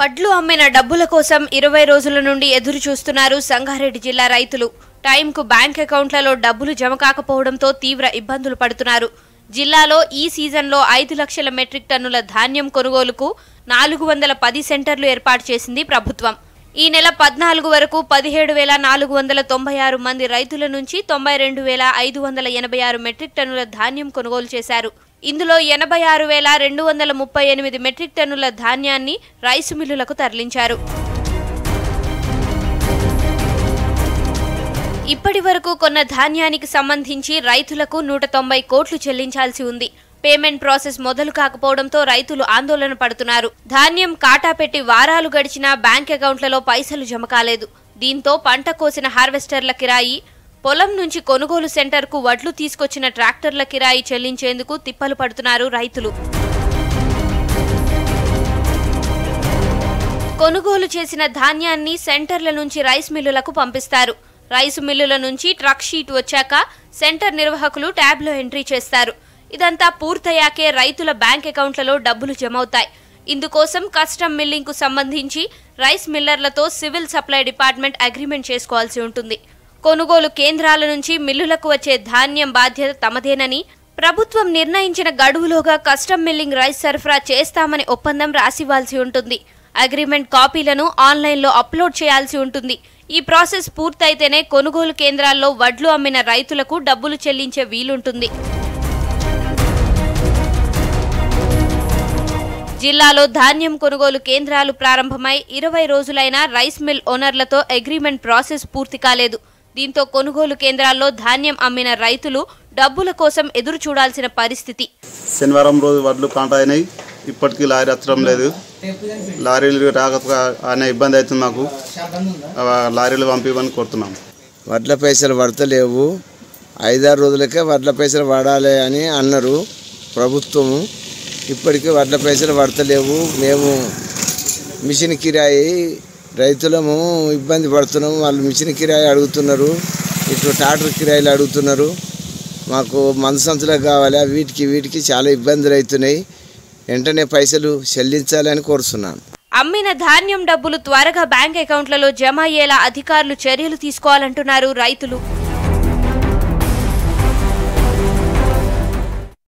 వడ్లు అమ్మిన డబ్బుల కోసం ఇరవై రోజుల నుండి ఎదురు చూస్తున్నారు సంగారెడ్డి జిల్లా రైతులు టైంకు బ్యాంక్ అకౌంట్లలో డబ్బులు జమ కాకపోవడంతో తీవ్ర ఇబ్బందులు పడుతున్నారు జిల్లాలో ఈ సీజన్లో ఐదు లక్షల మెట్రిక్ టన్నుల ధాన్యం కొనుగోలుకు నాలుగు వందల పది సెంటర్లు ఏర్పాటు చేసింది ప్రభుత్వం ఈ నెల పద్నాలుగు వరకు పదిహేడు వేల నాలుగు వందల తొంభై ఆరు మంది రైతుల నుంచి తొంభై రెండు వేల ఐదు వందల ఎనభై ఆరు మెట్రిక్ టన్నుల ధాన్యం కొనుగోలు చేశారు ఇందులో ఎనభై ఆరు వేల రెండు వందల ముప్పై ఎనిమిది మెట్రిక్ టన్నుల ధాన్యాన్ని రైసు మిల్లులకు తరలించారు ఇప్పటి వరకు కొన్న ధాన్యానికి సంబంధించి రైతులకు నూట తొంభై కోట్లు చెల్లించాల్సి ఉంది పేమెంట్ ప్రాసెస్ మొదలు కాకపోవడంతో రైతులు ఆందోళన పడుతున్నారు ధాన్యం కాటా పెట్టి వారాలు గడిచినా బ్యాంక్ అకౌంట్లలో పైసలు జమ కాలేదు దీంతో పంట కోసిన హార్వెస్టర్ల కిరాయి పొలం నుంచి కొనుగోలు సెంటర్కు వడ్లు తీసుకొచ్చిన ట్రాక్టర్ల కిరాయి చెల్లించేందుకు తిప్పలు పడుతున్నారు రైతులు కొనుగోలు చేసిన ధాన్యాన్ని సెంటర్ల నుంచి రైస్ మిల్లులకు పంపిస్తారు రైసు మిల్లుల నుంచి ట్రక్ షీట్ వచ్చాక సెంటర్ నిర్వాహకులు ట్యాబ్లో ఎంట్రీ చేస్తారు ఇదంతా పూర్తయ్యాకే రైతుల బ్యాంక్ అకౌంట్లలో డబ్బులు జమవుతాయి ఇందుకోసం కస్టమ్ మిల్లింగ్ కు సంబంధించి రైస్ మిల్లర్లతో సివిల్ సప్లై డిపార్ట్మెంట్ అగ్రిమెంట్ చేసుకోవాల్సి ఉంటుంది కొనుగోలు కేంద్రాల నుంచి మిల్లులకు వచ్చే ధాన్యం బాధ్యత తమదేనని ప్రభుత్వం నిర్ణయించిన గడువులోగా కస్టమ్ మిల్లింగ్ రైస్ సరఫరా చేస్తామని ఒప్పందం రాసివ్వాల్సి ఉంటుంది అగ్రిమెంట్ కాపీలను ఆన్లైన్లో అప్లోడ్ చేయాల్సి ఉంటుంది ఈ ప్రాసెస్ పూర్తయితేనే కొనుగోలు కేంద్రాల్లో వడ్లు అమ్మిన రైతులకు డబ్బులు చెల్లించే వీలుంటుంది జిల్లాలో ధాన్యం కొనుగోలు కేంద్రాలు ప్రారంభమై ఇరవై రోజులైనా రైస్ మిల్ ఓనర్లతో అగ్రిమెంట్ ప్రాసెస్ పూర్తి కాలేదు దీంతో కొనుగోలు కేంద్రాల్లో ధాన్యం అమ్మిన రైతులు డబ్బుల కోసం ఎదురు చూడాల్సిన పరిస్థితి శనివారం రోజు వడ్లు కాంట అయినాయి ఇప్పటికీ లారీ వచ్చడం లేదు లారీలు రాక అనే ఇబ్బంది అవుతుంది మాకు ఆ లారీలు పంపివని కోరుతున్నాం వడ్ల పైసలు పడతలేవు ఐదారు రోజులకే వడ్ల పైసలు పడాలి అని అన్నారు ప్రభుత్వము ఇప్పటికీ వడ్ల పైసలు పడతలేవు మేము మిషన్ కిరాయి రైతులము ఇబ్బంది పడుతున్నాము వాళ్ళు మిషన్ కిరాయి అడుగుతున్నారు ఇటు ట్రాక్టర్ కిరాయిలు అడుగుతున్నారు మాకు మందు సంచులకు కావాలి వీటికి వీటికి చాలా ఇబ్బందులు అవుతున్నాయి వెంటనే పైసలు చెల్లించాలని కోరుతున్నాను అమ్మిన ధాన్యం డబ్బులు త్వరగా బ్యాంక్ అకౌంట్లలో జమ అయ్యేలా అధికారులు చర్యలు తీసుకోవాలంటున్నారు రైతులు